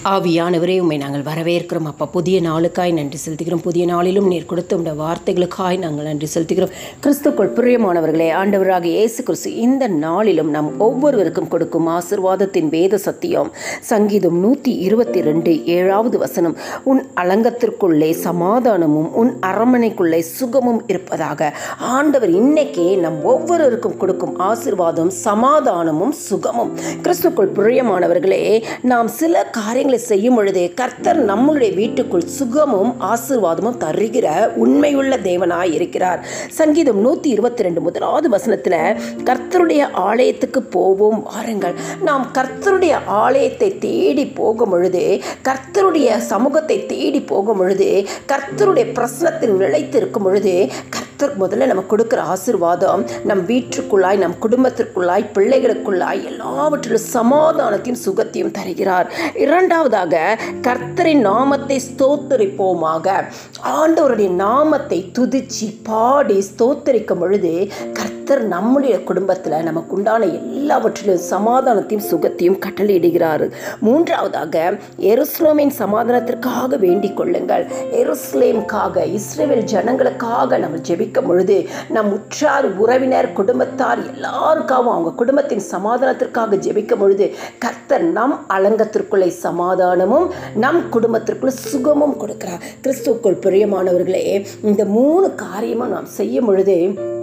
ஆவியானவரே உம்மை நாங்கள் வரவேற்கிறோம் அப்பா புதிய நாளுக்காய் நன்றி செலுத்துகிறோம் புதிய நாளிலும் நீர் கொடுத்த உடைய வார்த்தைகளுக்காய் நாங்கள் நன்றி செலுத்துகிறோம் கிறிஸ்துக்குள் பிரியமானவர்களே ஆண்டவராக இயேசு கிறிஸ்து இந்த நாளிலும் நம் ஒவ்வொருவருக்கும் கொடுக்கும் ஆசிர்வாதத்தின் வேத சத்தியம் சங்கீதம் நூற்றி இருபத்தி ரெண்டு ஏழாவது வசனம் உன் அலங்கத்திற்குள்ளே சமாதானமும் உன் அரண்மனைக்குள்ளே சுகமும் இருப்பதாக ஆண்டவர் இன்னைக்கே நம் ஒவ்வொருவருக்கும் கொடுக்கும் ஆசிர்வாதம் சமாதானமும் சுகமும் கிறிஸ்துக்குள் பிரியமானவர்களே நாம் சில காரியங்களை செய்யும் பொழுதே கர்த்தர் நம்முடைய வீட்டுக்குள் சுகமும் ஆசிர்வாதமும் தருகிற உண்மையுள்ள தேவனாய் இருக்கிறார் சங்கீதம் நூற்றி இருபத்தி ரெண்டு முதலாவது வசனத்தில் கர்த்தருடைய ஆலயத்துக்கு போவோம் வாருங்கள் நாம் கர்த்தருடைய ஆலயத்தை தேடி போகும் பொழுது கர்த்தருடைய சமூகத்தை தேடி போகும் பொழுது கர்த்தருடைய பிரசனத்தில் நிலைத்து இருக்கும் பொழுது கர்த்தர் முதல்ல நமக்கு கொடுக்குற ஆசிர்வாதம் நம் வீட்டுக்குள்ளாய் நம் குடும்பத்திற்குள்ளாய் பிள்ளைகளுக்குள்ளாய் எல்லாவற்றிலும் சமாதானத்தையும் சுகத்தையும் தருகிறார் இரண்டாவதாக கர்த்தரின் நாமத்தை ஸ்தோத்தரிப்போமாக ஆண்டவருடைய நாமத்தை துதிச்சு பாடி ஸ்தோத்தரிக்கும் பொழுது கர்த்தர் நம்முடைய குடும்பத்தில் நமக்கு உண்டான எல்லாவற்றிலும் சமாதானத்தையும் சுகத்தையும் கட்டளையிடுகிறார் மூன்றாவதாக எருஸ்லேமின் சமாதானத்திற்காக வேண்டிக் கொள்ளுங்கள் எருஸ்லேமுக்காக இஸ்ரேல் ஜனங்களுக்காக நம்ம ஜெபிக்கும் பொழுது நம் உற்றார் உறவினர் குடும்பத்தார் எல்லாருக்காகவும் அவங்க குடும்பத்தின் சமாதானத்திற்காக ஜெபிக்கும் பொழுது கர்த்தர் நம் அலங்கத்திற்குள்ளே சமாதானமும் நம் குடும்பத்திற்குள்ள சுகமும் கொடுக்கிறார் கிறிஸ்துக்குள் பிரியமானவர்களே இந்த மூணு காரியமும் நாம் செய்யும் பொழுது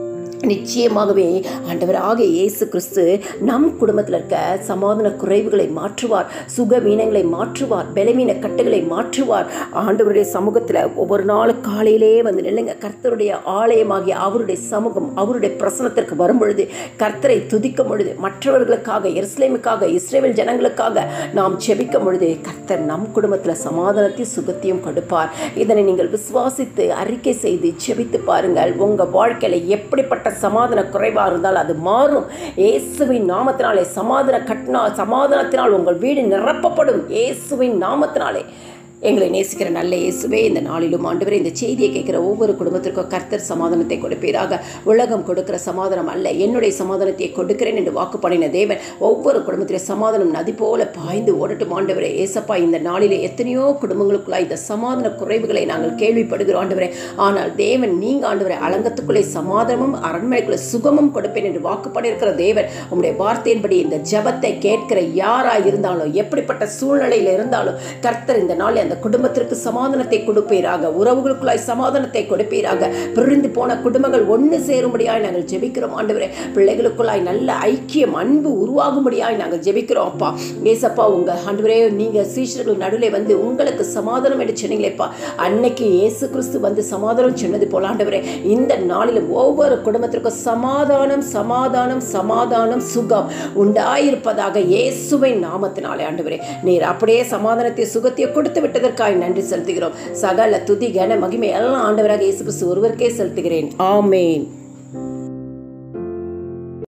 நிச்சயமாகவே ஆண்டவராக இயேசு கிறிஸ்து நம் குடும்பத்தில் இருக்க சமாதான குறைவுகளை மாற்றுவார் சுக வீனங்களை மாற்றுவார் பலவீன கட்டுகளை மாற்றுவார் ஆண்டவருடைய சமூகத்தில் ஒவ்வொரு நாளும் காலையிலே வந்து நில்லுங்க கர்த்தருடைய ஆலயமாகிய அவருடைய சமூகம் அவருடைய பிரசனத்திற்கு வரும் பொழுது கர்த்தரை துதிக்கும் பொழுது மற்றவர்களுக்காக எருசலேமுக்காக இஸ்ரேல் ஜனங்களுக்காக நாம் செபிக்கும் பொழுது கர்த்தர் நம் குடும்பத்தில் சமாதானத்தையும் சுகத்தையும் கொடுப்பார் இதனை நீங்கள் விசுவாசித்து அறிக்கை செய்து செபித்து பாருங்கள் உங்கள் வாழ்க்கையில் எப்படிப்பட்ட சமாதான குறைவாக இருந்தால் அது மாறும் இயேசுவின் நாமத்தினாலே சமாதான கட்டினா சமாதானத்தினால் உங்கள் வீடு நிரப்பப்படும் இயேசுவின் நாமத்தினாலே எங்களை நேசிக்கிற நல்ல இயேசுவே இந்த நாளிலும் ஆண்டவரே இந்த செய்தியை கேட்குற ஒவ்வொரு குடும்பத்திற்கும் கர்த்தர் சமாதானத்தை கொடுப்பீராக உலகம் கொடுக்கிற சமாதானம் அல்ல என்னுடைய சமாதானத்தை கொடுக்கிறேன் என்று வாக்கு பண்ணின தேவன் ஒவ்வொரு குடும்பத்திலும் சமாதானம் நதி போல பாய்ந்து ஓடட்டும் ஆண்டவரே ஏசப்பா இந்த நாளிலே எத்தனையோ குடும்பங்களுக்குள்ளாய் இந்த சமாதான குறைவுகளை நாங்கள் கேள்விப்படுகிறோம் ஆண்டவரே ஆனால் தேவன் நீங்க ஆண்டவரை அலங்கத்துக்குள்ளே சமாதானமும் அரண்மனைக்குள்ளே சுகமும் கொடுப்பேன் என்று வாக்கு பண்ணியிருக்கிற தேவன் உங்களுடைய வார்த்தையின்படி இந்த ஜபத்தை கேட்கிற யாராக இருந்தாலும் எப்படிப்பட்ட சூழ்நிலையில் இருந்தாலும் கர்த்தர் இந்த நாளில் அந்த குடும்பத்திற்கு சமாதானத்தை கொடுப்பீராக உறவுகளுக்குள்ளாய் சமாதானத்தை கொடுப்பீராக பிரிந்து போன குடும்பங்கள் ஒன்று சேரும்படியாய் நாங்கள் ஜெபிக்கிறோம் ஆண்டவரே பிள்ளைகளுக்குள்ளாய் நல்ல ஐக்கியம் அன்பு உருவாகும்படியாய் நாங்கள் ஜெபிக்கிறோம் அப்பா ஏசப்பா உங்க ஆண்டவரே நீங்க சீஷர்கள் நடுவில் வந்து உங்களுக்கு சமாதானம் என்று சொன்னீங்களேப்பா அன்னைக்கு இயேசு கிறிஸ்து வந்து சமாதானம் சொன்னது போல ஆண்டவரே இந்த நாளிலும் ஒவ்வொரு குடும்பத்திற்கும் சமாதானம் சமாதானம் சமாதானம் சுகம் உண்டாயிருப்பதாக இயேசுவின் நாமத்தினாலே ஆண்டவரே நீர் அப்படியே சமாதானத்தை சுகத்தை கொடுத்து விட்டதற்காக நன்றி செலுத்துகிறோம் சகல துதி கன மகிமை எல்லாம் ஆண்டவராக இயேசு கிறிஸ்து ஒருவருக்கே செலுத்துகிறேன் ஆமேன்